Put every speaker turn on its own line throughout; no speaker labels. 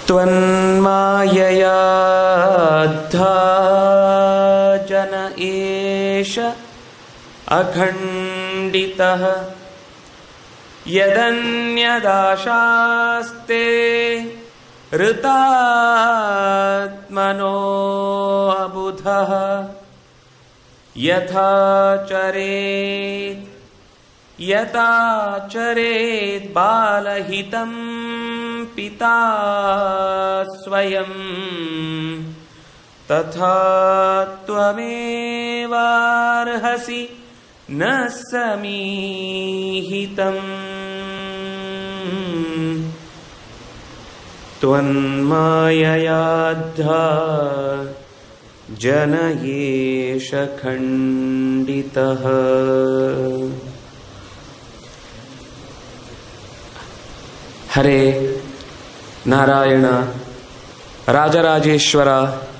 त्वन्माययाद्धा जन एष अखण्डितः यदन्यदाशास्ते ऋतात्मनो अबुधः यथा चरेत् यथा चरेत् बालहितं पिता स्वयं तथा त्वमेवार्हसि न समीहितम् त्वन्माययाद्धा जन एष खण्डितः ಹರೇ ನಾರಾಯಣ ರಾಜರಾಜೇಶ್ವರ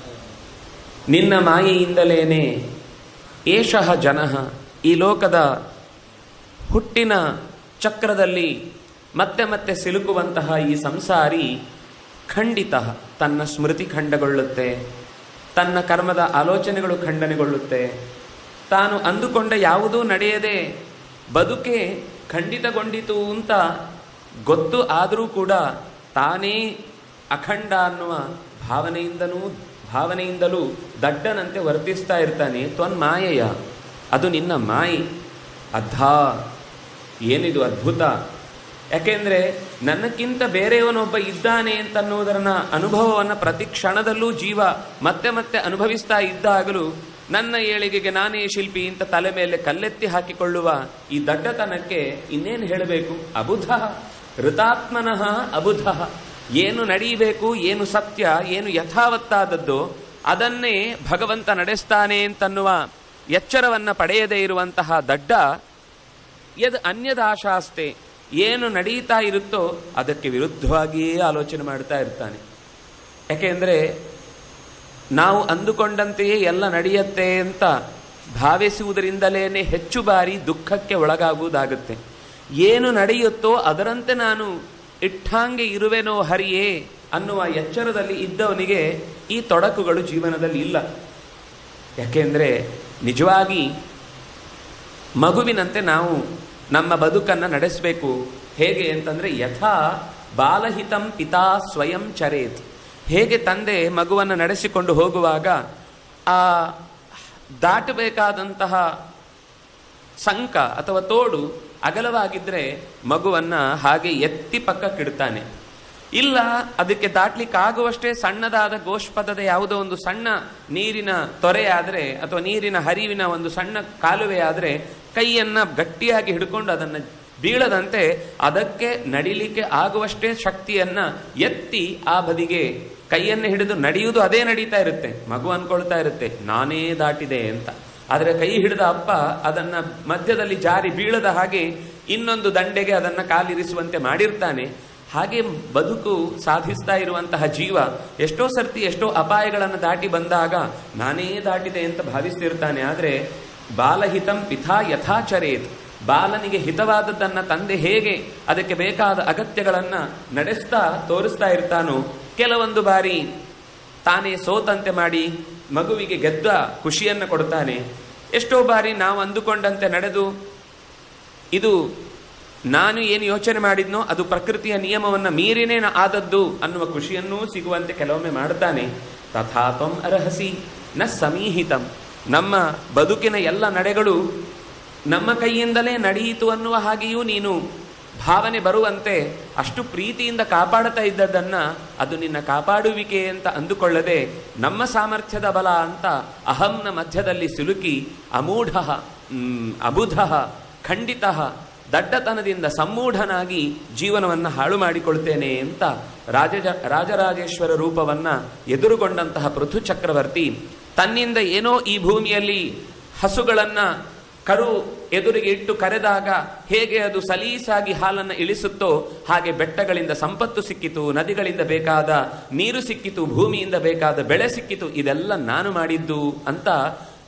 ನಿನ್ನ ಮಾಯೆಯಿಂದಲೇನೆ ಏಷಃ ಜನಃ ಈ ಲೋಕದ ಹುಟ್ಟಿನ ಚಕ್ರದಲ್ಲಿ ಮತ್ತೆ ಮತ್ತೆ ಸಿಲುಕುವಂತಹ ಈ ಸಂಸಾರಿ ಖಂಡಿತ ತನ್ನ ಸ್ಮೃತಿ ಖಂಡಗೊಳ್ಳುತ್ತೆ ತನ್ನ ಕರ್ಮದ ಆಲೋಚನೆಗಳು ಖಂಡನೆಗೊಳ್ಳುತ್ತೆ ತಾನು ಅಂದುಕೊಂಡ ಯಾವುದೂ ನಡೆಯದೆ ಬದುಕೆ ಖಂಡಿತಗೊಂಡಿತು ಅಂತ ಗೊತ್ತು ಆದರೂ ಕೂಡ ತಾನೇ ಅಖಂಡ ಅನ್ನುವ ಭಾವನೆಯಿಂದನೂ ಭಾವನೆಯಿಂದಲೂ ದಡ್ಡನಂತೆ ವರ್ತಿಸ್ತಾ ಇರ್ತಾನೆ ತ್ವನ್ಮಾಯೆಯ ಅದು ನಿನ್ನ ಮಾಯಿ ಅದ್ಧಾ ಏನಿದು ಅದ್ಭುತ ಯಾಕೆಂದ್ರೆ ನನ್ನಕ್ಕಿಂತ ಬೇರೆಯವನೊಬ್ಬ ಇದ್ದಾನೆ ಅಂತನ್ನುವುದರ ಅನುಭವವನ್ನು ಪ್ರತಿ ಕ್ಷಣದಲ್ಲೂ ಜೀವ ಮತ್ತೆ ಮತ್ತೆ ಅನುಭವಿಸ್ತಾ ಇದ್ದಾಗಲೂ ನನ್ನ ಏಳಿಗೆಗೆ ನಾನೇ ಶಿಲ್ಪಿ ಅಂತ ತಲೆ ಮೇಲೆ ಕಲ್ಲೆತ್ತಿ ಹಾಕಿಕೊಳ್ಳುವ ಈ ದಡ್ಡತನಕ್ಕೆ ಇನ್ನೇನು ಹೇಳಬೇಕು ಅಬುಧ ಋತಾತ್ಮನಃ ಅಬುಧ ಏನು ನಡೀಬೇಕು ಏನು ಸತ್ಯ ಏನು ಯಥಾವತ್ತಾದದ್ದು ಅದನ್ನೇ ಭಗವಂತ ನಡೆಸ್ತಾನೆ ಅಂತನ್ನುವ ಎಚ್ಚರವನ್ನ ಪಡೆಯದೇ ಇರುವಂತಹ ದಡ್ಡ ಯದ್ ಅನ್ಯದಾಶಾಸ್ತೆ ಏನು ನಡೀತಾ ಇರುತ್ತೋ ಅದಕ್ಕೆ ವಿರುದ್ಧವಾಗಿಯೇ ಆಲೋಚನೆ ಮಾಡ್ತಾ ಇರ್ತಾನೆ ಯಾಕೆಂದ್ರೆ ನಾವು ಅಂದುಕೊಂಡಂತೆಯೇ ಎಲ್ಲ ನಡೆಯುತ್ತೆ ಅಂತ ಭಾವಿಸುವುದರಿಂದಲೇನೆ ಹೆಚ್ಚು ಬಾರಿ ದುಃಖಕ್ಕೆ ಒಳಗಾಗುವುದಾಗುತ್ತೆ ಏನು ನಡೆಯುತ್ತೋ ಅದರಂತೆ ನಾನು ಇಟ್ಟಾಂಗೆ ಇರುವೆನೋ ಹರಿಯೇ ಅನ್ನುವ ಎಚ್ಚರದಲ್ಲಿ ಇದ್ದವನಿಗೆ ಈ ತೊಡಕುಗಳು ಜೀವನದಲ್ಲಿ ಇಲ್ಲ ಯಾಕೆಂದ್ರೆ ನಿಜವಾಗಿ ಮಗುವಿನಂತೆ ನಾವು ನಮ್ಮ ಬದುಕನ್ನು ನಡೆಸಬೇಕು ಹೇಗೆ ಅಂತಂದ್ರೆ ಯಥಾ ಬಾಲಹಿತಂ ಪಿತಾ ಸ್ವಯಂ ಚರೇತ್ ಹೇಗೆ ತಂದೆ ಮಗುವನ್ನು ನಡೆಸಿಕೊಂಡು ಹೋಗುವಾಗ ಆ ದಾಟಬೇಕಾದಂತಹ ಸಂಕ ಅಥವಾ ತೋಡು ಅಗಲವಾಗಿದ್ರೆ ಮಗುವನ್ನ ಹಾಗೆ ಎತ್ತಿ ಪಕ್ಕಕ್ಕಿಡ್ತಾನೆ ಇಲ್ಲ ಅದಕ್ಕೆ ದಾಟ್ಲಿಕ್ಕೆ ಆಗುವಷ್ಟೇ ಸಣ್ಣದಾದ ಗೋಷ್ಪದದ ಯಾವುದೋ ಒಂದು ಸಣ್ಣ ನೀರಿನ ತೊರೆಯಾದರೆ ಅಥವಾ ನೀರಿನ ಹರಿವಿನ ಒಂದು ಸಣ್ಣ ಕಾಲುವೆ ಆದರೆ ಕೈಯನ್ನ ಗಟ್ಟಿಯಾಗಿ ಹಿಡ್ಕೊಂಡು ಅದನ್ನ ಬೀಳದಂತೆ ಅದಕ್ಕೆ ನಡಿಲಿಕ್ಕೆ ಆಗುವಷ್ಟೇ ಶಕ್ತಿಯನ್ನ ಎತ್ತಿ ಆ ಬದಿಗೆ ಕೈಯನ್ನು ಹಿಡಿದು ನಡೆಯುವುದು ಅದೇ ನಡೀತಾ ಇರುತ್ತೆ ಮಗು ಅನ್ಕೊಳ್ತಾ ಇರುತ್ತೆ ನಾನೇ ದಾಟಿದೆ ಅಂತ ಆದರೆ ಕೈ ಹಿಡಿದ ಅಪ್ಪ ಅದನ್ನ ಮಧ್ಯದಲ್ಲಿ ಜಾರಿ ಬೀಳದ ಹಾಗೆ ಇನ್ನೊಂದು ದಂಡೆಗೆ ಅದನ್ನ ಕಾಲಿರಿಸುವಂತೆ ಮಾಡಿರ್ತಾನೆ ಹಾಗೆ ಬದುಕು ಸಾಧಿಸ್ತಾ ಇರುವಂತಹ ಜೀವ ಎಷ್ಟೋ ಸರ್ತಿ ಎಷ್ಟೋ ಅಪಾಯಗಳನ್ನು ದಾಟಿ ಬಂದಾಗ ನಾನೇ ದಾಟಿದೆ ಅಂತ ಭಾವಿಸ್ತಿರ್ತಾನೆ ಆದರೆ ಬಾಲಹಿತಂ ಪಿಥಾ ಯಥಾಚರೇತ್ ಬಾಲನಿಗೆ ಹಿತವಾದದ್ದನ್ನ ತಂದೆ ಹೇಗೆ ಅದಕ್ಕೆ ಬೇಕಾದ ಅಗತ್ಯಗಳನ್ನ ನಡೆಸ್ತಾ ತೋರಿಸ್ತಾ ಇರ್ತಾನೋ ಕೆಲವೊಂದು ಬಾರಿ ತಾನೇ ಸೋತಂತೆ ಮಾಡಿ ಮಗುವಿಗೆ ಗೆದ್ದ ಖುಷಿಯನ್ನು ಕೊಡ್ತಾನೆ ಎಷ್ಟೋ ಬಾರಿ ನಾವು ಅಂದುಕೊಂಡಂತೆ ನಡೆದು ಇದು ನಾನು ಏನು ಯೋಚನೆ ಮಾಡಿದ್ನೋ ಅದು ಪ್ರಕೃತಿಯ ನಿಯಮವನ್ನು ಮೀರಿನೇ ಆದದ್ದು ಅನ್ನುವ ಖುಷಿಯನ್ನೂ ಸಿಗುವಂತೆ ಕೆಲವೊಮ್ಮೆ ಮಾಡ್ತಾನೆ ತಥಾತ್ವಂ ಅರ್ಹಸಿ ನ ಸಮೀಹಿತಂ ನಮ್ಮ ಬದುಕಿನ ಎಲ್ಲ ನಡೆಗಳು ನಮ್ಮ ಕೈಯಿಂದಲೇ ನಡೆಯಿತು ಅನ್ನುವ ಹಾಗೆಯೂ ನೀನು ಭಾವನೆ ಬರುವಂತೆ ಅಷ್ಟು ಪ್ರೀತಿಯಿಂದ ಕಾಪಾಡುತ್ತಾ ಇದ್ದದ್ದನ್ನ ಅದು ನಿನ್ನ ಕಾಪಾಡುವಿಕೆ ಅಂತ ಅಂದುಕೊಳ್ಳದೆ ನಮ್ಮ ಸಾಮರ್ಥ್ಯದ ಬಲ ಅಂತ ಅಹಂನ ಮಧ್ಯದಲ್ಲಿ ಸಿಲುಕಿ ಅಮೂಢ ಅಬುಧ ಖಂಡಿತ ದಡ್ಡತನದಿಂದ ಸಮ್ಮೂಢನಾಗಿ ಜೀವನವನ್ನು ಹಾಳು ಮಾಡಿಕೊಳ್ತೇನೆ ಅಂತ ರಾಜ ರಾಜರಾಜೇಶ್ವರ ರೂಪವನ್ನ ಎದುರುಗೊಂಡಂತಹ ಪೃಥು ಚಕ್ರವರ್ತಿ ತನ್ನಿಂದ ಏನೋ ಈ ಭೂಮಿಯಲ್ಲಿ ಹಸುಗಳನ್ನ ಕರು ಎದುರಿಗೆ ಇಟ್ಟು ಕರೆದಾಗ ಹೇಗೆ ಅದು ಸಲೀಸಾಗಿ ಹಾಲನ್ನು ಇಳಿಸುತ್ತೋ ಹಾಗೆ ಬೆಟ್ಟಗಳಿಂದ ಸಂಪತ್ತು ಸಿಕ್ಕಿತು ನದಿಗಳಿಂದ ಬೇಕಾದ ನೀರು ಸಿಕ್ಕಿತು ಭೂಮಿಯಿಂದ ಬೇಕಾದ ಬೆಳೆ ಸಿಕ್ಕಿತು ಇದೆಲ್ಲ ನಾನು ಮಾಡಿದ್ದು ಅಂತ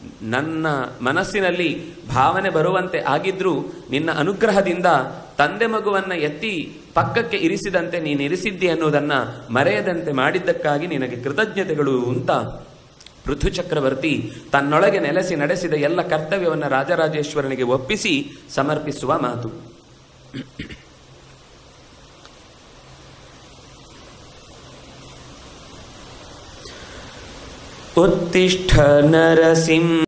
ನನ್ನ ಮನಸ್ಸಿನಲ್ಲಿ ಭಾವನೆ ಬರುವಂತೆ ಆಗಿದ್ರೂ ನಿನ್ನ ಅನುಗ್ರಹದಿಂದ ತಂದೆ ಮಗುವನ್ನ ಎತ್ತಿ ಪಕ್ಕಕ್ಕೆ ಇರಿಸಿದಂತೆ ನೀನು ಇರಿಸಿದ್ದಿ ಅನ್ನೋದನ್ನ ಮರೆಯದಂತೆ ಮಾಡಿದ್ದಕ್ಕಾಗಿ ನಿನಗೆ ಕೃತಜ್ಞತೆಗಳು ಅಂತ ಪೃಥು ಚಕ್ರವರ್ತಿ ತನ್ನೊಳಗೆ ನೆಲೆಸಿ ನಡೆಸಿದ ಎಲ್ಲ ಕರ್ತವ್ಯವನ್ನು ರಾಜರಾಜೇಶ್ವರನಿಗೆ ಒಪ್ಪಿಸಿ ಸಮರ್ಪಿಸುವ ಮಾತು ಉತ್ತಿಷ್ಠ ನರಸಿಂಹ